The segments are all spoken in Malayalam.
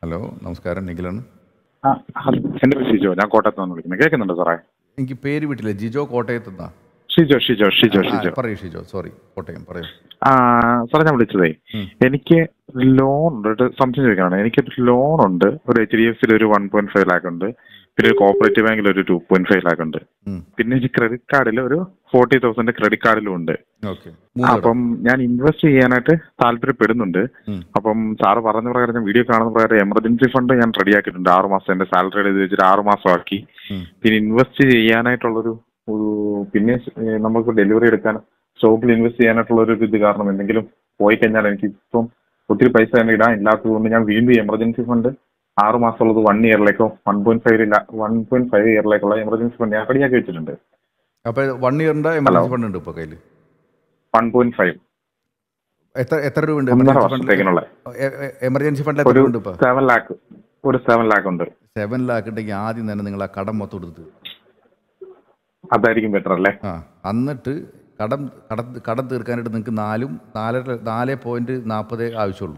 ഹലോ നമസ്കാരം നിഖിലാണ് ആ ഹലോ എൻ്റെ പേര് ഷിജോ ഞാൻ കോട്ടയത്ത് നിന്ന് വിളിക്കുന്നത് കേൾക്കുന്നുണ്ടോ സാറേ എനിക്ക് പേര് വിട്ടില്ല ജിജോ കോട്ടയത്ത് നിന്നാ ഷിജോ ഷിജോ ഷിജോ ഷിജോ പറയൂ ഷിജോ സോറി കോട്ടയം പറയൂ ആ സാറേ ഞാൻ വിളിച്ചതേ ഉം. എനിക്ക് ലോൺ ഉണ്ട് ഒരു സംശയം ചോദിക്കാനാണ് എനിക്കൊരു ലോൺ ഉണ്ട് ഒരു എച്ച് ഡി എഫ് സിയിൽ ഒരു വൺ പോയിന്റ് ഫൈവ് ലാക്ക് ഉണ്ട് പിന്നെ ഒരു കോപ്പറേറ്റീവ് ബാങ്കിൽ ഒരു ടു പോയിന്റ് ഫൈവ് ലാക്ക് ഉണ്ട് ഉം. പിന്നെ എനിക്ക് ക്രെഡിറ്റ് കാർഡിൽ ഒരു ഫോർട്ടി തൗസൻഡ് ക്രെഡിറ്റ് കാർഡിലും ഉണ്ട് ഓക്കെ മൂന്ന് തരം. അപ്പം ഞാൻ ഇൻവെസ്റ്റ് ചെയ്യാനായിട്ട് താല്പര്യപ്പെടുന്നുണ്ട് ഉം. അപ്പം സാറ് പറഞ്ഞ പ്രകാരം ഞാൻ വീഡിയോ കാണുന്ന പ്രകാരം എമർജൻസി ഫണ്ട് ഞാൻ റെഡിയാക്കിയിട്ടുണ്ട് ആറ് മാസം എന്റെ സാലറി എഴുതി വെച്ചിട്ട് ആറ് മാസം ആക്കി ഉം. പിന്നെ ഇൻവെസ്റ്റ് ചെയ്യാനായിട്ടുള്ളൊരു ഒരു പിന്നെ ഏഹ്, നമുക്ക് ഡെലിവറി എടുക്കാൻ സ്റ്റോക്കിൽ ഇൻവെസ്റ്റ് ചെയ്യാനായിട്ടുള്ള ഒരു ഇത് കാരണം എന്തെങ്കിലും പോയി കഴിഞ്ഞാൽ എനിക്ക് ഇപ്പം ഒത്തിരി പൈസ തന്നെ ഇടാൻ ഇല്ലാത്തത് കൊണ്ട് ഞാൻ വീണ്ടും എമർജൻസി ഫണ്ട് ആറ് മാസമുള്ളത് വൺ ഇയറിലേക്കോ one point five one point five ഇയറിലേക്കുള്ള എമർജൻസി ഫണ്ട് ഞാൻ റെഡിയാക്കി വെച്ചിട്ടുണ്ട് അപ്പൊ വൺ ഇയറിന്റെ എമർജൻസി ഫണ്ട് ഉണ്ട് ഇപ്പൊ കയ്യിൽ വൺ പോയിന്റ് ഫൈവ് എത്ര എത്ര രൂപ ഉണ്ട് ഒന്നര എമർജൻസി ഫണ്ടിൽ വർഷത്തേക്കിനുള്ള എമർജൻസി ഫണ്ടിൽ എത്ര ഒരു രൂപ ഉണ്ട് ഇപ്പൊ സെവൻ ലാക്ക് ഒരു സെവൻ ലാക്ക് ഉണ്ട് സെവൻ ലാക്ക് ഉണ്ടെങ്കിൽ ആദ്യം തന്നെ നിങ്ങൾ ആ കടം മൊത്തം എടുത്ത് അതായിരിക്കും ബെറ്റർ അല്ലേ ആ എന്നിട്ട് കടം കടം കടം തീർക്കാനായിട്ട് നിങ്ങൾക്ക് നാലും നാലര നാല് പോയിന്റ് നാൽപ്പതേ ആവശ്യമുള്ളൂ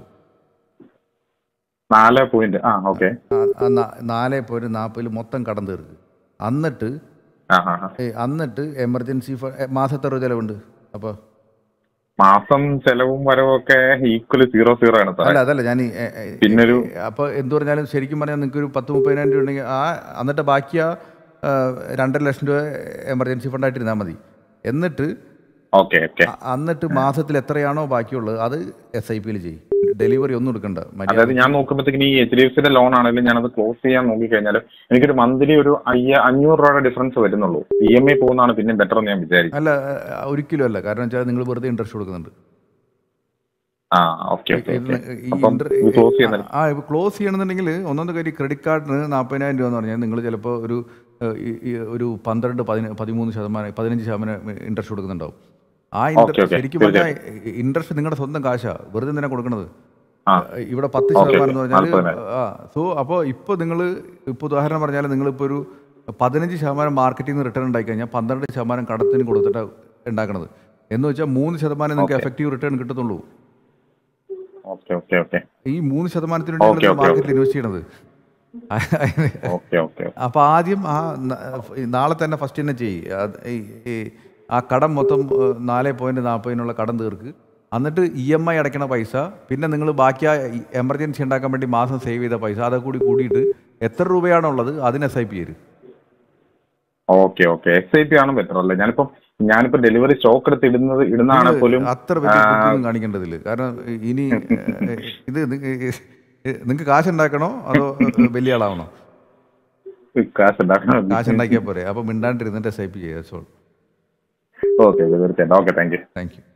നാല് പോയിന്റ് ആ ഓക്കെ ആ- ആ നാ- നാല് പോയിന്റ് നാൽപ്പതിൽ മൊത്തം കടം തീർക്ക് എന്നിട്ട് ആ ആ ആ. ഏയ് എന്നിട്ട് എമർജൻസി ഫ മാസത്തെ ഒരു ചിലവുണ്ട് അപ്പോൾ മാസം ചെലവും വരവും ഒക്കെ ഈക്വൽ സീറോ സീറോ ആണ് സാറേ അല്ല അതല്ല ഞാൻ പിന്നൊരു അപ്പോൾ എന്ത് പറഞ്ഞാലും ശരിക്കും പറഞ്ഞാൽ നിങ്ങൾക്ക് ഒരു പത്ത് മുപ്പതിനായിരം രൂപ ഉണ്ടെങ്കിൽ ആ എന്നിട്ട് ബാക്കി ആ ആ, രണ്ടര ലക്ഷം രൂപ എമർജൻസി ഫണ്ടായിട്ട് ഇരുന്നാൽ മതി എന്നിട്ട് ഓക്കെ ഓക്കെ അ- എന്നിട്ട് മാസത്തിൽ എത്രയാണോ ബാക്കിയുള്ളത് അത് എസ് ഐ പിയിൽ ചെയ്യും ഡെലിവറി ഒന്നും എടുക്കണ്ട മര്യാദ അതായത് ഞാൻ നോക്കുമ്പോഴത്തേക്കും ഈ എച്ച് ഡി എഫ് സിയുടെ ലോൺ ആണെങ്കിലും ഞാനത് ക്ലോസ് ചെയ്യാൻ നോക്കിക്കഴിഞ്ഞാൽ എനിക്കൊരു മന്ത്ലി ഒരു അയ്യ അഞ്ഞൂറ് രൂപയുടെ ഡിഫറൻസ് വരുന്നുള്ളൂ ഇ എം ഐ പോകുന്നതാണ് പിന്നെ ബെറ്റർ എന്ന് ഞാൻ വിചാരിച്ചു അല്ല ആ, ഒരിക്കലും അല്ല കാരണം വെച്ചാൽ നിങ്ങൾ വെറുതെ ഇൻട്രസ്റ്റ് കൊടുക്കുന്നുണ്ട് ആ ഓക്കെ ഓക്കെ ഇതിന് ഓക്കെ ഈ അപ്പം ഇന്റർ- ഇത് ക്ലോസ് ചെയ്യുന്നത് ആ ഇപ്പോൾ ക്ലോസ് ചെയ്യണമെന്നുണ്ടെങ്കിൽ ഒന്നാമത്തെ കാര്യം ക്രെഡിറ്റ് കാർഡിന് നാൽപ്പതിനായിരം രൂപ എന്ന് പറഞ്ഞാൽ നിങ്ങൾ ചിലപ്പോൾ ഒരു ഏഹ്, ഈ- ഈ ഒരു പന്ത്രണ്ട് പതിന പതിമൂന്ന് ശതമാനം പതിനഞ്ച് ശതമാനം ഇൻട്രസ്റ്റ് കൊടുക്കുന്നുണ്ടാവും ആ ഓക്കെ, ഇൻട്രസ്റ്റ് ഓക്കെ. ശരിക്കും പറഞ്ഞാൽ ഇൻട്രസ്റ്റ് നിങ്ങളുടെ സ്വന്തം കാശാ വെറുതെ എന്തിനാ കൊടുക്കണത് ആ ഇവിടെ പത്ത് ഓക്കെ, ശതമാനം എന്ന് ഓക്കെ. പറഞ്ഞാൽ നാൽപ്പതിനായിരം. ആ സോ അപ്പോൾ ഇപ്പോൾ നിങ്ങൾ ഇപ്പോൾ ഉദാഹരണം പറഞ്ഞാൽ നിങ്ങളിപ്പോൾ ഒരു പതിനഞ്ച് ശതമാനം മാർക്കറ്റിൽ നിന്ന് റിട്ടേൺ ഉണ്ടാക്കി കഴിഞ്ഞാൽ പന്ത്രണ്ട് ശതമാനം കടത്തിന് കൊടുത്തിട്ടാണ് ഉണ്ടാക്കണത് എന്ന് വെച്ചാൽ മൂന്ന് ശതമാനം നിങ്ങൾക്ക് ഓക്കെ. എഫക്റ്റീവ് റിട്ടേൺ കിട്ടത്തുള്ളൂ ഓക്കെ ഓക്കെ ഓക്കെ ഈ മൂന്ന് ശതമാനത്തിന് ഓക്കെ, വേണ്ടിയാണ് ഓക്കെ, മാർക്കറ്റിൽ ഇൻവെസ്റ്റ് ചെയ്യണത് ഓക്കെ ഓക്കെ അപ്പോൾ ആദ്യം ആ ന- ഈ നാളെ തന്നെ ഫസ്റ്റ് തന്നെ ചെയ്യ് ആ കടം മൊത്തം ഏഹ്, നാല് പോയിന്റ് നാൽപ്പതിനുള്ള കടം തീർക്ക് എന്നിട്ട് ഇ എം ഐ അടയ്ക്കണ പൈസ പിന്നെ നിങ്ങൾ ബാക്കി ആ എമർജൻസി ഉണ്ടാക്കാൻ വേണ്ടി മാസം സേവ് ചെയ്ത പൈസ അതൊക്കെ കൂടി കൂടിയിട്ട് എത്ര രൂപയാണോ ഉള്ളത് അതിന് എസ് ഐ പി തരും okay okay S I P ആണ് ബെറ്റർ അല്ലേ ഞാനിപ്പം ഞാനിപ്പോ ഡെലിവറി സ്റ്റോക്ക് എടുത്ത് ഇടുന്നത് ഇടുന്നതാണ് പോലും അത്ര വലിയ ബുദ്ധിയൊന്നും കാണിക്കേണ്ടതില്ല കാരണം ഇനി ഏഹ്, ഇത് നിങ്ങൾക്ക് കാശ് ഉണ്ടാക്കണോ അതോ ഏഹ്, വലിയ ആളാവണോ കാശ് ഉണ്ടാക്കണം കാശ് ഉണ്ടാക്കിയാൽ പോരെ അപ്പോൾ മിണ്ടാണ്ടിരുന്നിട്ട് എസ് ഐ പി ചെയ്യുക സോൾ ഓക്കെ തീർച്ചയായിട്ടും okay thank you thank U